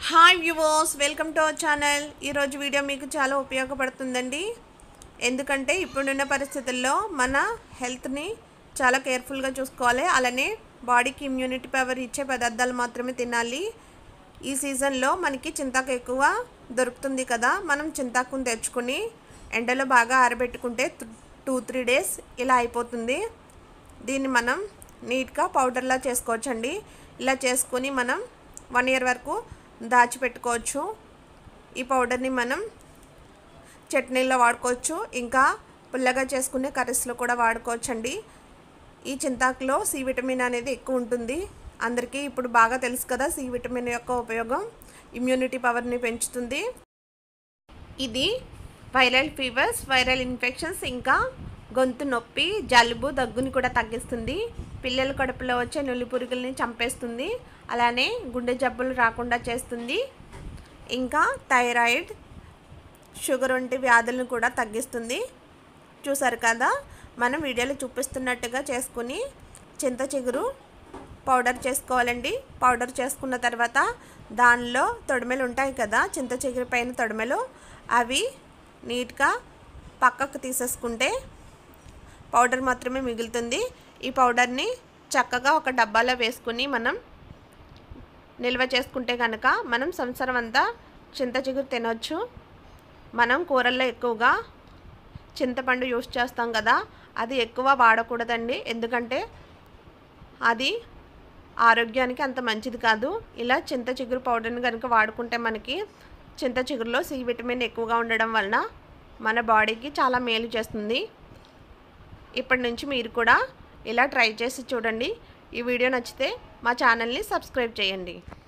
hi viewers welcome to our channel ఈరోజు video మీకు చాలా ఉపయోగపడుతుందండి ఎందుకంటే ఇప్పుడున్న పరిస్థితుల్లో మన హెల్త్ని చాలా కేర్ఫుల్గా చూసుకోవాలి అలానే బాడీకి ఇమ్యూనిటీ పవర్ ఇచ్చే పదార్థాలు మాత్రమే తినాలి ఈ సీజన్లో మనకి చింతాకు ఎక్కువ దొరుకుతుంది కదా మనం చింతాకుని తెచ్చుకొని ఎండలో బాగా ఆరబెట్టుకుంటే టూ త్రీ డేస్ ఇలా అయిపోతుంది దీన్ని మనం నీట్గా పౌడర్లా చేసుకోవచ్చండి ఇలా చేసుకొని మనం వన్ ఇయర్ వరకు దాచిపెట్టుకోవచ్చు ఈ పౌడర్ని మనం చట్నీలో వాడుకోవచ్చు ఇంకా పుల్లగా చేసుకునే కర్రీస్లో కూడా వాడుకోవచ్చండి ఈ చింతాకులో సి విటమిన్ అనేది ఎక్కువ ఉంటుంది అందరికీ ఇప్పుడు బాగా తెలుసు కదా సి విటమిన్ యొక్క ఉపయోగం ఇమ్యూనిటీ పవర్ని పెంచుతుంది ఇది వైరల్ ఫీవర్స్ వైరల్ ఇన్ఫెక్షన్స్ ఇంకా గొంతు నొప్పి జలుబు దగ్గుని కూడా తగ్గిస్తుంది పిల్లల కడుపులో వచ్చే నులి పురుగుల్ని చంపేస్తుంది అలానే గుండె జబ్బులు రాకుండా చేస్తుంది ఇంకా థైరాయిడ్ షుగర్ వంటి వ్యాధులను కూడా తగ్గిస్తుంది చూసారు కదా మనం వీడియోలో చూపిస్తున్నట్టుగా చేసుకుని చింత చిగురు పౌడర్ చేసుకోవాలండి పౌడర్ చేసుకున్న తర్వాత దానిలో తొడిమెలు ఉంటాయి కదా చింత చిగురు పైన తొడిమెలు అవి నీట్గా పక్కకు తీసేసుకుంటే పౌడర్ మాత్రమే మిగులుతుంది ఈ పౌడర్ని చక్కగా ఒక డబ్బాలో వేసుకుని మనం నిల్వ చేసుకుంటే కనుక మనం సంవత్సరం అంతా చింత చిగురు తినొచ్చు మనం కూరల్లో ఎక్కువగా చింతపండు యూస్ చేస్తాం కదా అది ఎక్కువ వాడకూడదండి ఎందుకంటే అది ఆరోగ్యానికి అంత మంచిది కాదు ఇలా చింత చిగురు పౌడర్ని కనుక వాడుకుంటే మనకి చింత చిగురులో సి విటమిన్ ఎక్కువగా ఉండడం వలన మన బాడీకి చాలా మేలు చేస్తుంది ఇప్పటి నుంచి మీరు కూడా ఇలా ట్రై చేసి చూడండి ఈ వీడియో నచ్చితే మా ఛానల్ని సబ్స్క్రైబ్ చేయండి